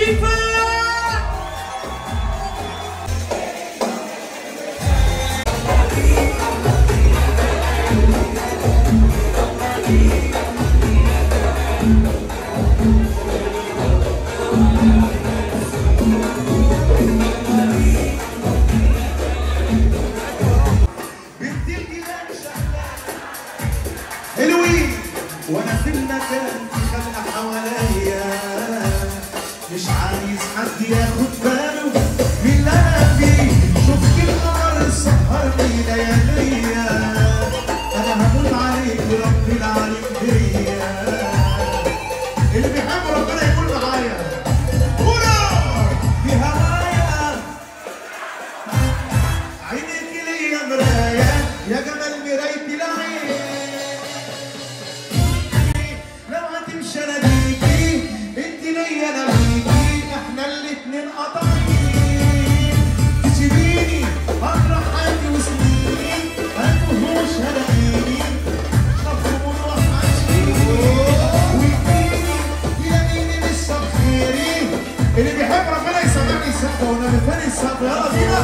شريفة بتيجي حلوين وانا في المكان في خلق حواليا مش عايز حد ياخد باله من اللي انا فيه شفت القمر سهرني لياليا انا هموت عليك رب العالمين بيا اللي بيحب ربنا يكون معايا قولوا بهوايا عينيك ليا مراية يا جمال مرايتي العين لو هتمشي انا بيكي انت ليا انا بيكي احنا الاتنين قطعين تسيبيني اجرح حياتي وسنيني هتوهوش هلاقيني اشرب وحشيني ويديني يلاقيني لسه بخيري اللي بيحب ربنا يسمعني السقف وانا فين السقف يلا بينا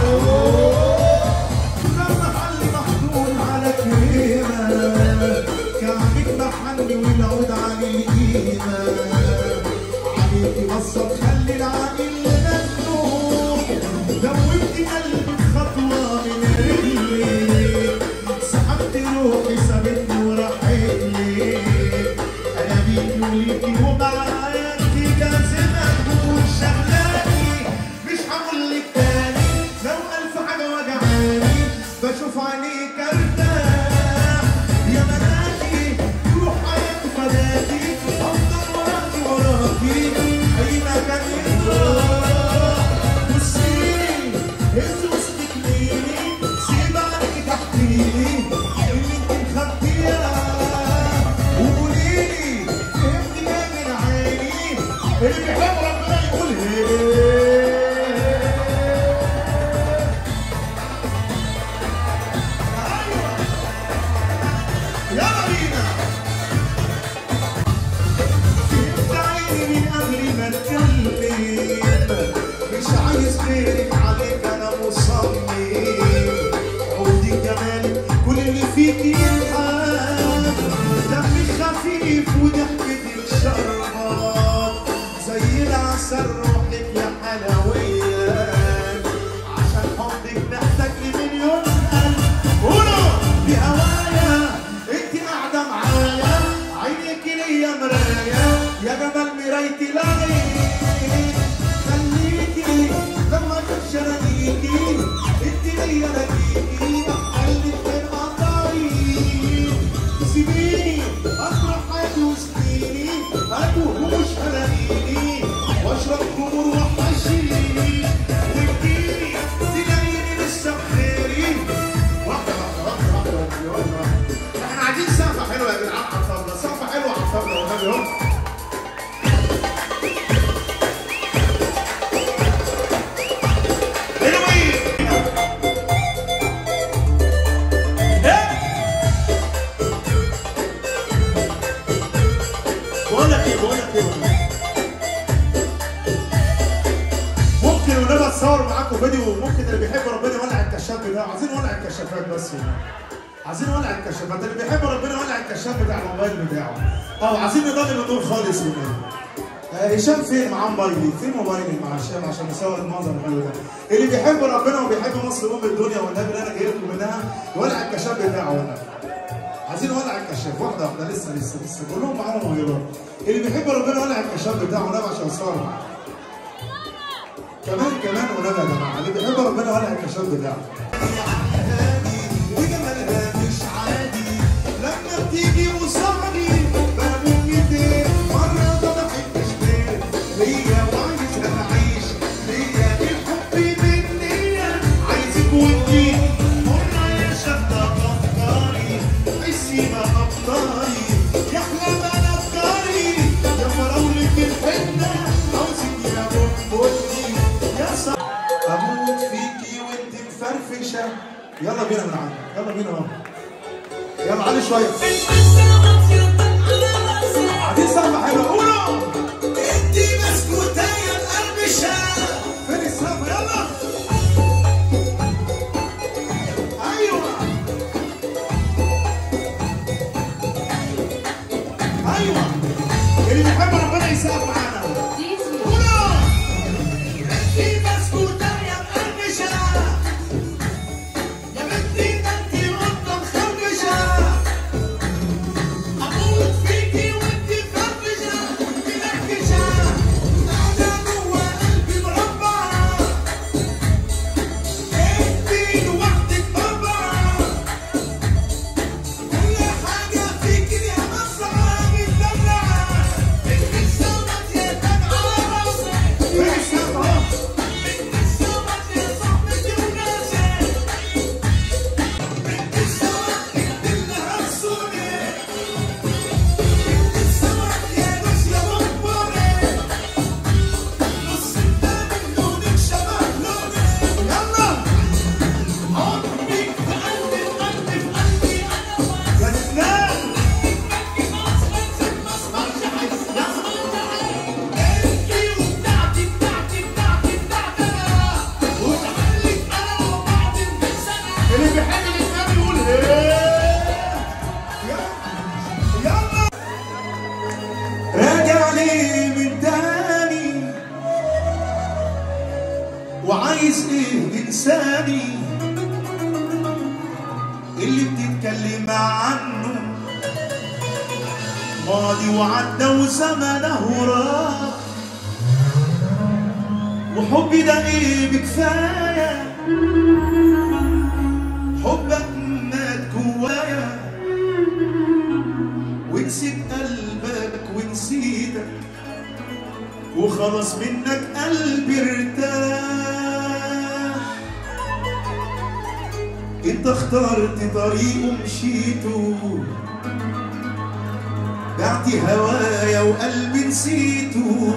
لما حلي محطوط على كريمة كعبك محلي والعود عليه قيمة عليكي بصة تخلي العقل مفتوح دوبتي قلبي بخطوة من رجلي سحبت روحي سابتني وراحت لي انا بيكي وليكي ومعايا انتي لازم اكون شغلاني مش هقول لك تاني لو الف حاجه وجعاني بشوف عينيك ارتاح يا ملاكي روح حياتي فداكي افضل وراكي وراكي اي مكان يروح بصيلي هز وسطك ليلي سيب عليكي تحكيلي اللي انت مخبيها وقوليلي فهمتي ايه من عيني اللي بيحب ربنا يقول ايه ايوه يلا بينا فهمت عيني من قبل ما اتكلم مش عايز غيرك عليك انا مصمم عودي جمالك كل اللي فيكي يلحق دمك خفيف وضحكتك شربات زي العسل روحك يا حلويات عشان حبك محتاج لمليون قلب قولوا بهوايا انت قاعده معايا عينيك ليا مرايه يا جمال مرايتي العين خليكي لما تخش اناديكي انت ليا ناديكي قلبي كان قطعي سيبيني اطرح حياتي وسنيني اتوه ومش هلاقيني واشرب خمور وحشيني وتجيلي تلاقيني لسه بخيري واحده واحده واحده واحده واحده واحده احنا عايزين سقفه حلوه يا جدعان على الطاوله سقفه حلوه على الطاوله والنبي اهو حلوين بقول لك ايه بقول لك ايه بقول لك إيه؟ ممكن ونبقى اتصور معاكم فيديو ممكن اللي بيحب ربنا يولع الكشاف بتاعه عايزين نولع الكشافات بس هنا عايزين نولع الكشافات اللي بيحب ربنا يولع الكشاف بتاع الموبايل بتاعه اه عايزين نضلم النور خالص هنا آه، هشام فين معاه موبايلي؟ فين موبايلي مع هشام عشان يصور المنظر الحلو ده؟ اللي بيحب ربنا وبيحب مصر ام الدنيا والنبي اللي انا جاي لكم منها يولع الكشاف بتاعه هنا. عايزين نولع الكشاف واحده واحده لسه لسه لسه كلهم معانا موهبات. اللي بيحب ربنا يولع الكشاف بتاعه ونبي عشان يصور معاه. كمان كمان ونبي يا جماعه اللي بيحب ربنا يولع الكشاف بتاعه. وجمالها مش عادي لما بتيجي وصعدي بموت ايديك مرة ما بحبش غير ليا وعايزها اعيش ليا الحب مني عايزك وانتي مرة يا شدة افكاري حسي ما افكاري يا احلى ما افكاري يا فراولة الحنة عاوزك يا بنبني يا صاحبي اموت فيكي وانت مفرفشه يلا بينا من عندك يلا بينا اهو يلا علي شويه عايزين سقفه حلوه قولوا انت مسكوته يا القلب اللي بيحب ربنا يسقف معانا هنا انتي مسكوتة يا مقرمشة يا بنتي ده انتي قطة مخربشة اموت فيكي وانتي فرفشة وانتي نكشة قاعدة جوا قلبي مربعة انتي لوحدك مربعة كل حاجة فيكي يا مسرعة مدلعة انت السمك يا دمعة راسك فين السمك انت السمك يا صاحبتي وناسك انت السمك انت اللي هرسوني انت السمك يا ناس يا مقبرة نص التاني لونك شبه لوني يلا حبك في قلبي وقلبي في قلبي انا يا لبنان انتي وبتاعتي بتاعتي بتاعتي بتاعتي انا وتعلق انا وبعض بالسنه اللي بيحب الاسلام يقول ايه يلا راجع لي من تاني وعايز ايه تنساني اللي بتتكلم عنه ماضي وعدى وزمنه راح وحبي ده ايه بكفايه حبك مات جوايا ونسيت قلبك ونسيتك وخلاص منك قلبي ارتاح انت اخترت طريق ومشيته بعت هوايا وقلبي نسيته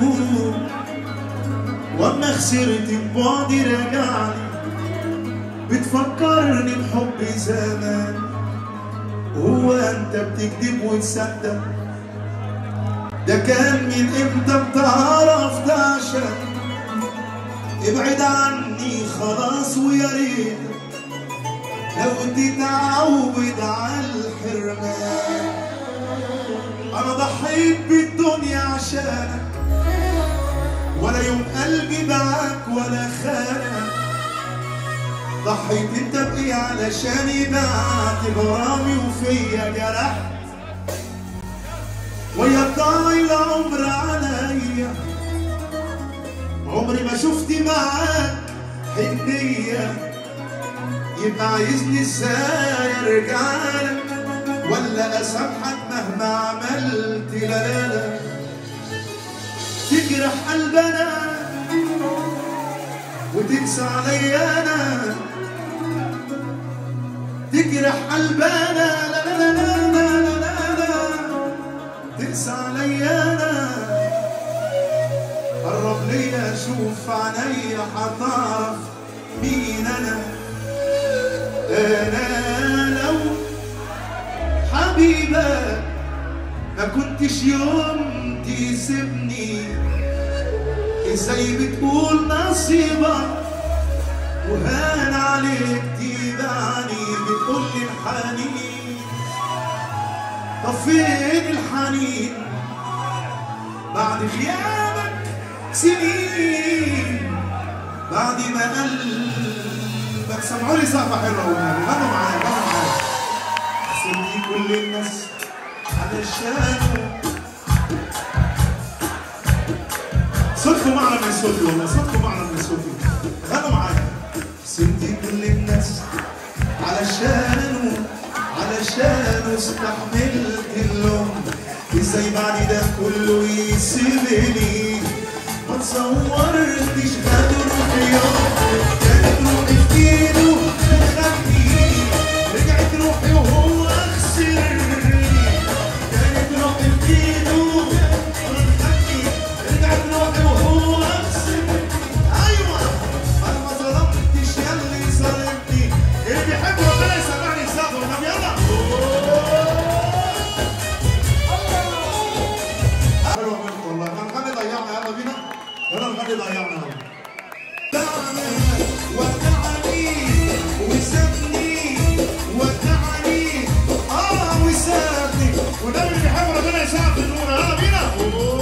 واما خسرت ببعدي راجعني بتفكرني بحب زمان هو انت بتكذب وتصدق ده كان من امتى بتعرف تعشق ابعد عني خلاص ويا ريت لو تتعود على الحرمان انا ضحيت بالدنيا عشانك ولا يوم قلبي باعك ولا خانك ضحيت انت بايه علشاني بعت غرامي وفيا جرحت ويا طايل العمر عليا عمري ما شفت معاك حنية يبقى عايزني ازاي ارجع لك ولا اسامحك مهما عملت لا لا لا تجرح قلبنا وتنسى عليا انا تجرح قلبنا لا لا لا لا لا لا لا لا تنسى عليا انا قرب ليا شوف عينيا هتعرف مين انا انا لو حبيبك ما كنتش يوم تسيبني ازاي بتقول نصيبك وهان عليك تبعني بتقول لي الحنين طب فين الحنين بعد غيابك سنين بعد ما قلبك سمعوا لي سقفه حلوه والنبي غنوا معايا غنوا معايا سيبني كل الناس علشانه صوتكم اعلى من صوتي والله صوتكم اعلى من صوتي غنوا معايا سبتي كل الناس علشانه علشانه استحملت اللوم ازاي بعد ده كله يسيبني ما تصورتش غدر في يوم كانت روحي في ايده بتخبي رجعت روحي وهو خسرني كانت روحي في ايده بتخبي رجعت روحي وهو خسرني ايوه انا ما ظلمتش ياللي ظلمتني اللي بيحب ربنا يسمعني يسقف طب يلا حلوه منكم والله الغني ضيعنا يلا بينا يلا الغني ضيعنا دعني ودعني وسابني ودعني اه وسابني وده اللي بيحب ربنا يسقف النور يلا بينا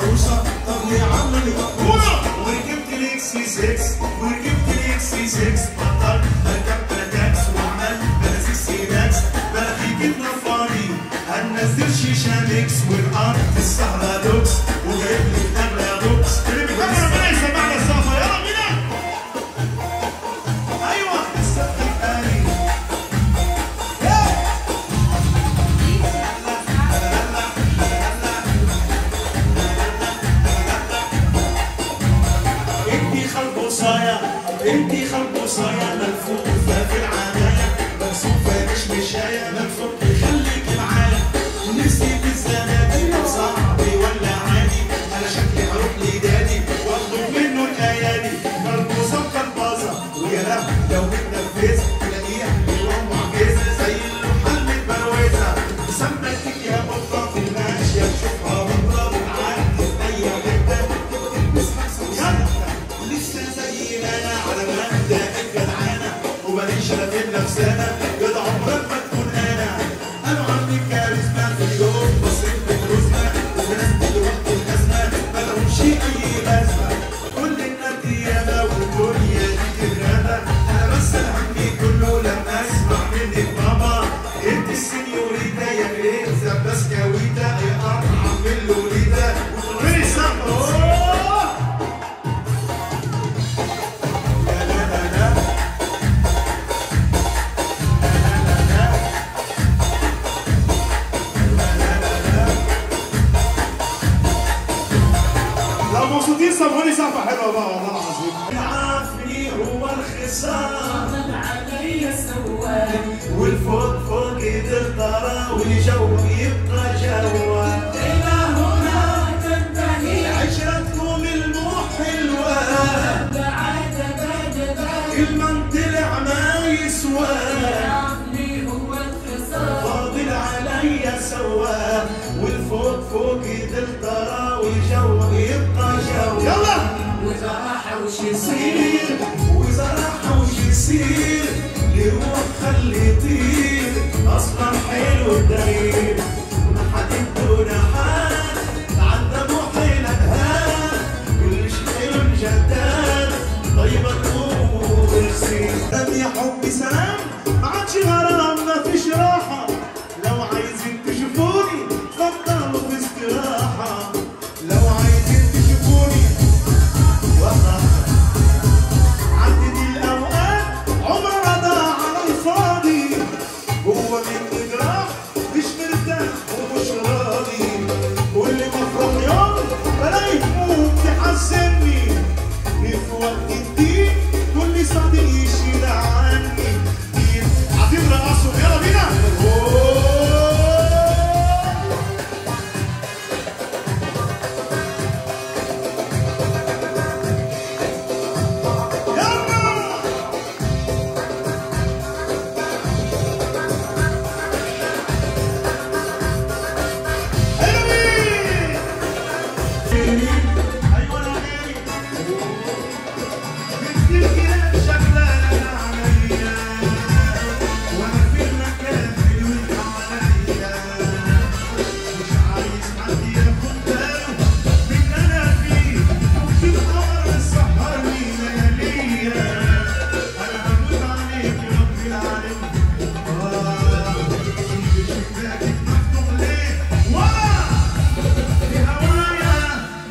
عروسة طب يا عم اللي مقبوسة وركبت الاكسي 6 وركبت الاكسي 6 بطلت اركب انا تاكس وعملت انا سيكسي داكس بقى في جبنة فاني هننزل شيشة ميكس والارض السهرة دوكس وجايب لي الاغلى دوكس كلمة ربنا يسمعنا الصفا يلا بينا ايوه السقف الثاني انتي خلبوصايا انتي خلبوصايا ملفوفة في العناية مكسوفة مش مشاية ملفوف خليك معايا نفسي في الزنادي طب صعب ولا عادي انا شكلي هروح لدادي واطلب منه الايادي ملبوسة وكلبازة ويا لهوي لو متنفذة تلاقيها يوم معجزة زي اللوحة المتبروزة سمتك يا بطة في الماشية تشوفها بطة بتعدي اي حتة لسه زي ما انا على مبدا الجدعانه وماليش انا في نفسنا جدع عمرك ما تكون انا انا عندي كاريزما في اليوم بصيت بفلوسنا وناس دلوقتي الازمه ما لهمش اي لازمه كل الناس ياما والدنيا دي تتغابى انا بس همي كله لما اسمع منك ماما انت السنيوريتا يا برنسة بسكويتا يا ارحم من لوليتا وتغني سما لا لا لا لا لو مبسوطين سمعوني سقفة حلوة بقى والله العظيم عافني هو الخصام طبل علي سواد والفوق فوق الطرا والجو يبقى جوا إلى هنا تنتهي عشرتكم المو حلوة بعد بعد بعد كل من طلع ما يسوى يعفني هو الخصام فاضل عليا سوا والفوق فوق الطرا والجو يبقى جوا يلا وجرح وش يصير يصير وزرعها وش يصير يروح خلي يطير اصلا حلو الدليل ما حد حال تعذبوا حين ادهان كل شيء حلو جدان طيب الامور سير لم يا حبي سلام